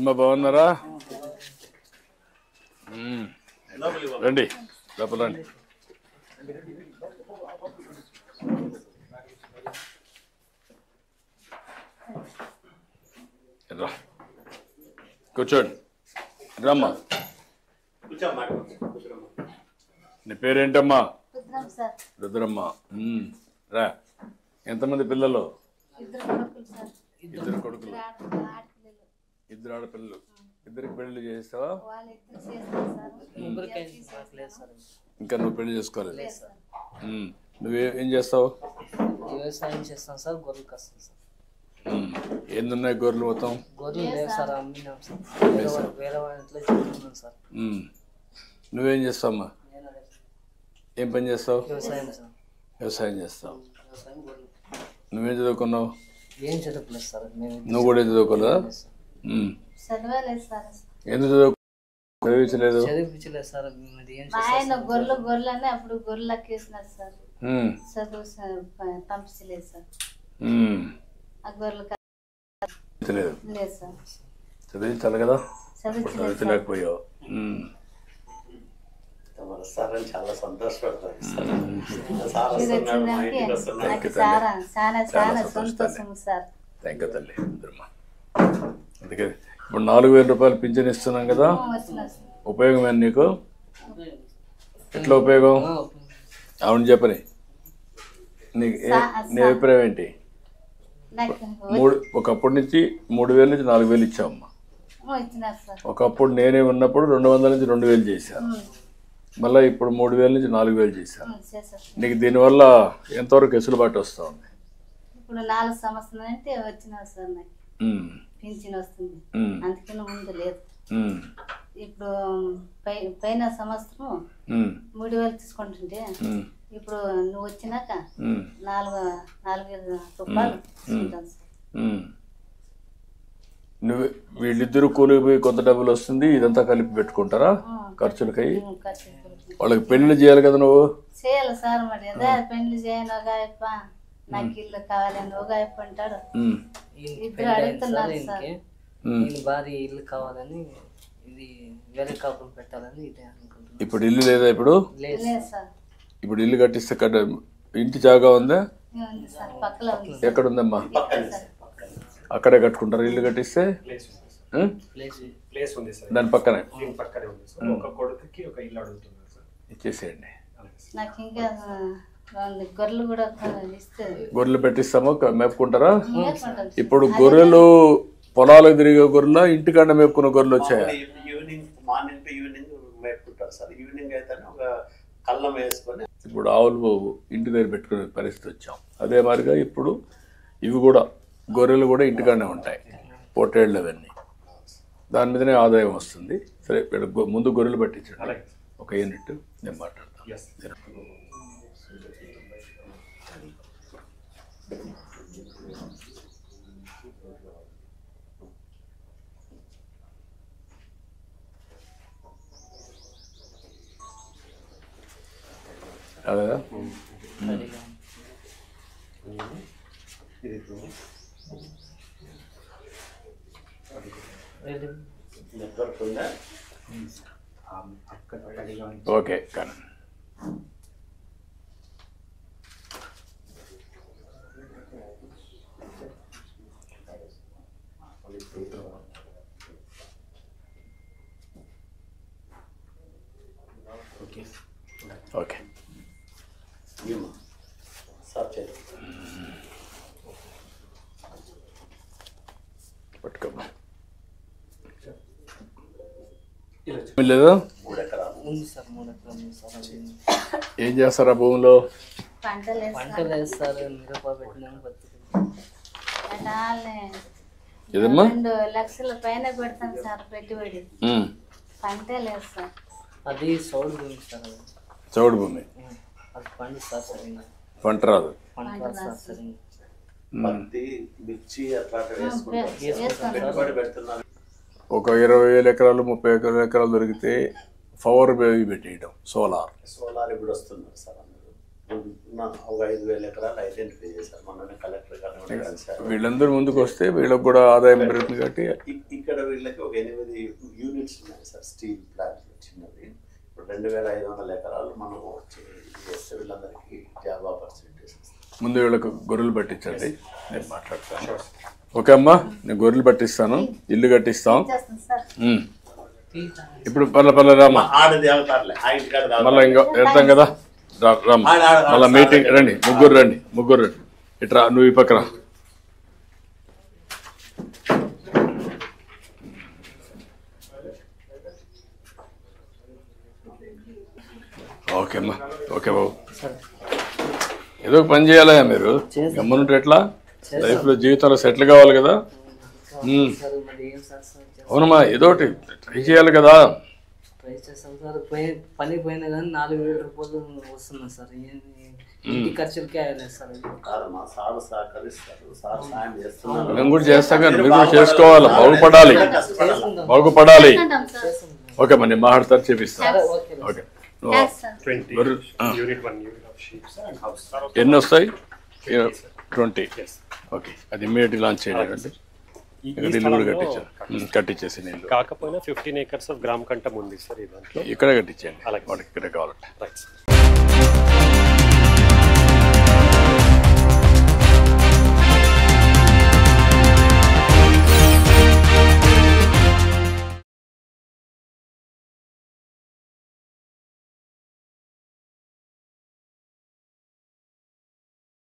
అమ్మా బాగున్నారా మ్మ్. రండి లోపల రండి రా కూర్చోండి రమ్మా కూర్చోమ్మా కూర్చోమ్మా నీ పేరేంటమ్మా కుదిరాం సార్ రుద్రమ్మ మ్మ్. రా ఎంతమంది పిల్లలు ఇద్దరు కొడుకులు సార్ ఇద్దరు కొడుకులు ఇద్దరు ఆడ- ఆడపిల్లలు ఇద్దరు ఆడపిల్లలు ఇద్దరికి పెళ్లి చేస్తావా వాళ్ళు ఇద్దరు చేస్తారు సార్ ముగ్గురికి మాకు లేదు సార్ ఇంకా నువ్వు పెళ్లి చేసుకోలేదు లేదు సార్ మ్మ్. నువ్వే ఏం చేస్తావు వ్యవసాయం చేస్తాం సార్ గొర్రెలు కస్తాం సార్ మ్మ్. ఏందున్నాయి గొర్రెలు మొత్తం గొర్రెలు లేవు సార్ అమ్మినాం సార్ వేరే వాళ్ళ- వేరే వాళ్ళ ఇంట్లో చెప్తున్నాం సార్ మ్మ్. నువ్వేం చేస్తావమ్మా నేను అదే ఏం పని చేస్తావు వ్యవసాయం సార్ వ్యవసాయం చేస్తావు వ్యవసాయం గొర్రెలు నువ్వేం చదువుకున్నావు ఏం చదువుకోలేదు సార్ మేము నువ్వు కూడా ఏం చదువుకోలేదా మ్మ్. చదవలేదు సార్ ఎందుకు చదువు చదివించలేదు చదివించలేదు సార్ మేము అది ఏం మా ఆయన గొర్రెలు గొర్రెలు అని అప్పుడు గొర్రెలు ఎక్కేసినారు సార్ మ్మ్. చదువు సార్ ప- పంపించలేదు సార్ మ్మ్. ఆ గొర్రెలు క- చదివించలేదు లేదు సార్ చదివించాలి కదా చదివించలేదు సార్ చదివించలేకపోయావు మ్మ్. తమరు సార్ అని చాలా సంతోషపడతాను సార్ సార్ మీరు వస్తున్నాడు మా వచ్చిందానికి ఇంటికి వస్తున్నాడు నాకు చాలా చాలా చాలా సంతోషం సంతోషం సార్ థ్యాంక్ యూ తల్లి రుద్రమ్మ అందుకే ఇప్పుడు నాలుగు వేల రూపాయలు పింఛన్ ఇస్తున్నాం కదా వచ్చినారు సార్ ఉపయోగం ఏంటి నీకు ఎట్లా ఉపయోగం అవును చెప్పని నీకు ఏ- నీ అభిప్రాయం ఏంటి నాకు మూడు ఒకప్పటి నుంచి మూడు వేల నుంచి నాలుగు వేలు ఇచ్చామమ్మా వచ్చినారు సార్ ఒకప్పుడు నేనే ఉన్నప్పుడు రెండు వందల నుంచి రెండు వేలు చేశాను ఉమ్, మళ్ళీ ఇప్పుడు మూడు వేల నుంచి నాలుగు వేలు చేశాను ఉమ్, చేశారు నీకు దీనివల్ల ఎంతవరకు వెసులుబాటు వస్తూ ఉంది ఇప్పుడు నాలుగు సంవత్సరాలు అంటే వచ్చినారు సార్ నాకు ఉమ్, పింఛన్ వస్తుంది ఉమ్, అందుకని ముందు లేదు ఉమ్, ఇప్పుడు పై పైన సంవత్సరం ఉమ్, మూడు వేలు తీసుకుంటుంటే ఉమ్, ఇప్పుడు నువ్వు వచ్చినాక ఉమ్, నాలుగు నాలుగు వేల రూపాయలు తీసుకుంటాను సార్ ఉమ్. నువ్వు వీళ్ళిద్దరూ కూలికి పోయి కొంత డబ్బులు వస్తుంది ఇదంతా కలిపి పెట్టుకుంటారా ఖర్చులకై ఉమ్, ఖర్చు పెట్టుకుంటాను. వాళ్ళకి పెళ్లి చేయాలి కదా నువ్వు చేయాలి సార్ మరి అదే పెళ్లి చేయను ఒక ఆయప్ప నాకు ఇల్లు కావాలని ఒక ఆయప్ప అంటాడు ఉమ్, ఇద్దరు అడుగుతున్నారు సార్ ఉమ్. నేను భారీ ఇల్లు కావాలని ఇది వేరే కాపురం పెట్టాలని ఇదే అనుకుంటున్నాను ఇప్పుడు ఇల్లు లేదా ఇప్పుడు లేదు లేదు సార్ ఇప్పుడు ఇల్లు కట్టిస్తే కట్ట ఇంటి జాగా ఉందా ఉంది సార్ పక్కలో ఉంది సార్. ఎక్కడ ఉందమ్మా ఇక్కడ సార్ అక్కడే కట్టుకుంటారు ఇల్లు కట్టిస్తే ప్లేస్ ఉంది సార్ ఉం? ప్లేస్ ప్లేస్ ఉంది సార్ దాని పక్కనే దీని పక్కనే ఉంది సార్ ఒక కొడుకుకి ఒక ఇల్లు అడుగుతున్నారు సార్ ఇచ్చేసేయండి అలాగే సార్ నాకు ఇంకా ఆ, రెండు గొర్రెలు కూడా ఇస్తే గొర్రెలు పెట్టిస్తామో క- మేపుకుంటారా మేపుకుంటాం సార్. ఇప్పుడు గొర్రెలు పొలాలకు తిరిగే గొర్రెల ఇంటికాడ మేపుకున్న గొర్రెలు వచ్చాయా ఈవినింగ్ మార్నింగ్ టు ఈవినింగ్ మేపుకుంటారు సార్ ఈవినింగ్ అయితే ఒక కళ్ళం వేసుకొని ఇప్పుడు ఆవులు ఇంటి దగ్గర పెట్టుకునే పరిస్థితి వచ్చాం అదే మాదిరిగా ఇప్పుడు ఇవి కూడా గొర్రెలు కూడా ఇంటికాడనే ఉంటాయి పొట్టేళ్ళు అవన్నీ దాని మీదనే ఆదాయం వస్తుంది సరే ఇక్కడ గొ- ముందు గొర్రెలు పట్టించండి అలాగే ఒక యూనిట్ నేను మాట్లాడతాను ఎస్ అదే ఇది ఇప్పుడు నెట్వర్క్ ఉందా అక్కడ అడిగా ఓకే కానీ ఓకే ఓకే ఏమో సార్ చేయండి పట్టుకోమ్మా ఇలా చెప్పు. లేదా మూడు ఎకరాలు ఉంది సార్ మూడు ఎకరాలు ఉంది సార్ అది ఏం చేస్తారు ఆ భూమిలో పంటలు వేస్తాను పంటలు వేస్తారు మిరప పెట్టినాము బతుకు ఎడాల్ని ఏదమ్మా రెండు లక్షల పైన పెడతాను సార్ పెట్టుబడి ఉమ్. పంటే లేదు సార్ అది సౌడు భూమి సార్ అది చౌడు భూమి ఉం. అది పండిస్తారు సార్ ఇంకా పంట రాదు పంట రాస్తారు సార్ ఇంకా పత్తి మిర్చి అట్లాంటివి వేసుకుంటారు వేస్తాను పెట్టుబడి పెడుతున్నారు ఒక ఇరవై వేల ఎకరాలు ముప్పై వేల ఎకరాలు దొరికితే పవర్ బేవి పెట్టేయడం సోలార్ సోలార్ ఇప్పుడు వస్తున్నారు సార్ అందరూ నా- ఒక ఐదు వేల ఎకరాలు ఐడెంటిఫై చేశారు మొన్న కలెక్టర్ గారు కూడా కలిశారు వీళ్ళందరూ ముందుకు వస్తే వీళ్ళకి కూడా ఆదాయం పెరుగుతుంది కాబట్టి ఇ- ఇక్కడ వీళ్ళకి ఒక ఎనిమిది యూనిట్స్ ఉన్నాయి సార్ స్టీల్ ప్లాంట్ చిన్నది ఇప్పుడు రెండు వేల ఐదు వందల ఎకరాలు మనం చే- ఇది చేస్తే వీళ్ళందరికీ జాబ్ ఆపర్చునిటీస్ ముందు వీళ్ళకు గొర్రెలు పట్టించండి నేను మాట్లాడతాను ఓకే అమ్మా నేను గొర్రెలు పట్టిస్తాను ఇల్లు కట్టిస్తాం చేస్తాం సార్ ఉమ్. ఇప్పుడు పర్ల పర్ల రామా ఆడది అవుతారులే ఆ ఇంటికాడ తాగుతారు. మళ్ళీ ఇంకా వెళ్తాం కదా రా రామ్మా ఆడ- ఆడ- మళ్ళీ ఆడ- మీటింగ్ రండి ముగ్గురు రండి ముగ్గురు రండి ఇట్రా నువ్వు ఈ పక్కన ఓకే అమ్మా ఓకే బాబు సరే ఏదో ఒక పని చేయాలా మీరు గమ్మనుంటే ఎట్లా లైఫ్లో జీవితంలో సెటిల్ కావాలి కదా ఉమ్. సార్ మరి ఏం సార్ సార్ చేస్తాం. అవునమ్మా ఏదో ఒకటి ట్రై చేయాలి కదా ట్రై చేస్తాం సార్ పోయి పని పోయినా కానీ నాలుగు వేల రూపాయలు వస్తున్నాయి సార్ ఏంది ఇంటి ఖర్చులకే అయ్యలేదు సార్ ఇది. కాదమ్మా సార్ సహకరిస్తారు సార్ సాయం చేస్తున్నారు మేము కూడా చేస్తాం కానీ మీరు కూడా చేసుకోవాలి బాగుపడాలి కష్టపడాలి. బాగుపడాలి అంటాం సార్ ఓకే మరి నేను మాట్లాడతారు చేపిస్తాను okay okay thanks sir twenty గొర్రెలు ఆ. Unit one unit of sheeps and house ఎన్ని వస్తాయి ట్వంటీ ఓకే అది ఇమ్మీడియట్ లాంచ్ చేయాలండి ఇక్కడ ఇల్లు కూడా కట్టించాను ఉమ్, కట్టించేసి నేను కాకపోయినా ఫిఫ్టీన్ ఏకర్స్ ఆఫ్ గ్రామ్ కంటం ఉంది సార్ ఈ దాంట్లో ఇక్కడే కట్టించండి అలాగే. వాడికి ఇక్కడే కావాలంటే రైట్